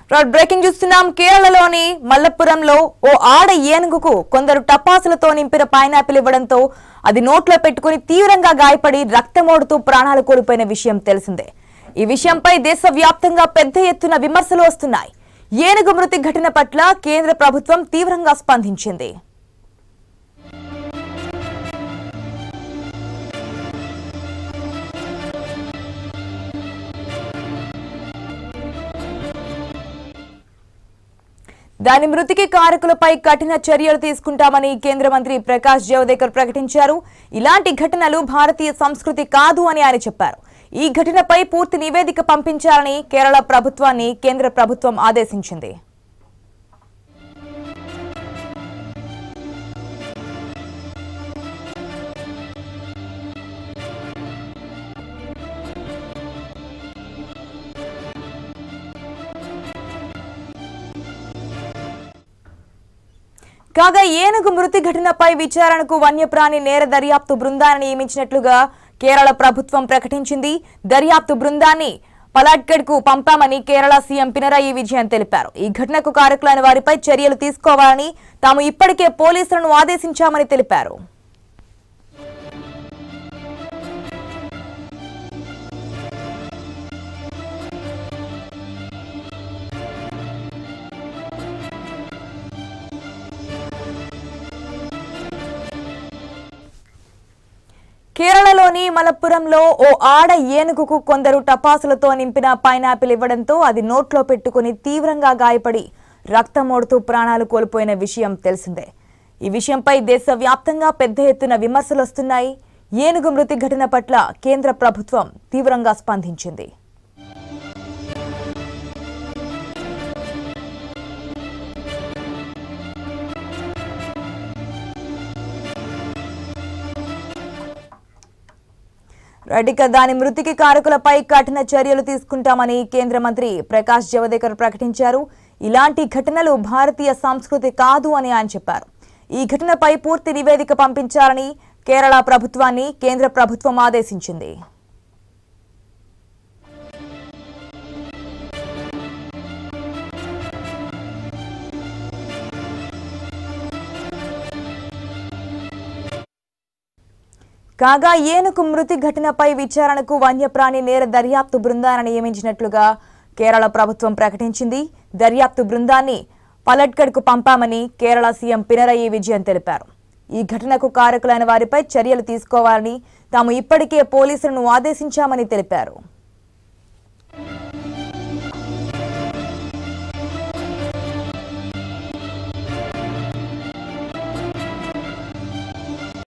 right breaking చూస్తున్నాం కేరళలోని మల్లపురంలో ఓ ఆడ ఏనుగుకు కొందరు టపాసులతో నింపిన పైనాపిల్ ఇవ్వడంతో అది నోట్లో పెట్టుకుని తీవ్రంగా గాయపడి రక్తమోడుతూ ప్రాణాలు కోల్పోయిన విషయం తెలిసిందే ఈ విషయంపై దేశవ్యాప్తంగా పెద్ద ఎత్తున విమర్శలు వస్తున్నాయి ఏనుగు మృతి ఘటన పట్ల కేంద్ర ప్రభుత్వం తీవ్రంగా స్పందించింది దాని మృతికి కారకులపై కఠిన చర్యలు తీసుకుంటామని కేంద్ర మంత్రి ప్రకాష్ జవదేకర్ ప్రకటించారు ఇలాంటి ఘటనలు భారతీయ సంస్కృతి కాదు అని ఆయన చెప్పారు ఈ ఘటనపై పూర్తి నివేదిక పంపించాలని కేరళ ప్రభుత్వాన్ని కేంద్ర ప్రభుత్వం ఆదేశించింది కాగా ఏనుగు మృతి ఘటనపై విచారణకు వన్యప్రాణి నేర దర్యాప్తు బృందాన్ని నియమించినట్లుగా కేరళ ప్రభుత్వం ప్రకటించింది దర్యాప్తు బృందాన్ని పలాట్గఢ్ కు పంపామని కేరళ సీఎం పినరయి విజయన్ తెలిపారు ఈ ఘటనకు కారకులైన వారిపై చర్యలు తీసుకోవాలని తాము ఇప్పటికే పోలీసులను ఆదేశించామని తెలిపారు కేరళలోని మలప్పురంలో ఓ ఆడ ఏనుగుకు కొందరు టపాసులతో నింపిన పైనాపిల్ ఇవ్వడంతో అది నోట్లో పెట్టుకుని తీవ్రంగా గాయపడి రక్తమోడుతూ ప్రాణాలు కోల్పోయిన విషయం తెలిసిందే ఈ విషయంపై దేశవ్యాప్తంగా పెద్ద ఎత్తున విమర్శలు వస్తున్నాయి ఏనుగు మృతి ఘటన పట్ల కేంద్ర ప్రభుత్వం తీవ్రంగా స్పందించింది రెడ్డిక దాని మృతికి కారకులపై కఠిన చర్యలు తీసుకుంటామని కేంద్ర మంత్రి ప్రకాష్ జవదేకర్ ప్రకటించారు ఇలాంటి ఘటనలు భారతీయ సంస్కృతి కాదు అని ఆయన చెప్పారు ఈ ఘటనపై పూర్తి నివేదిక పంపించాలని కేరళ ప్రభుత్వాన్ని కేంద్ర ప్రభుత్వం ఆదేశించింది కాగా ఏనుగు మృతి ఘటనపై విచారణకు వన్యప్రాణి నేర దర్యాప్తు బృందాన్ని నియమించినట్లుగా కేరళ ప్రభుత్వం ప్రకటించింది దర్యాప్తు బృందాన్ని పలట్గఢ్కు పంపామని కేరళ సీఎం పినరయి విజయన్ తెలిపారు ఈ ఘటనకు కారకులైన వారిపై చర్యలు తీసుకోవాలని తాము ఇప్పటికే పోలీసులను ఆదేశించామని తెలిపారు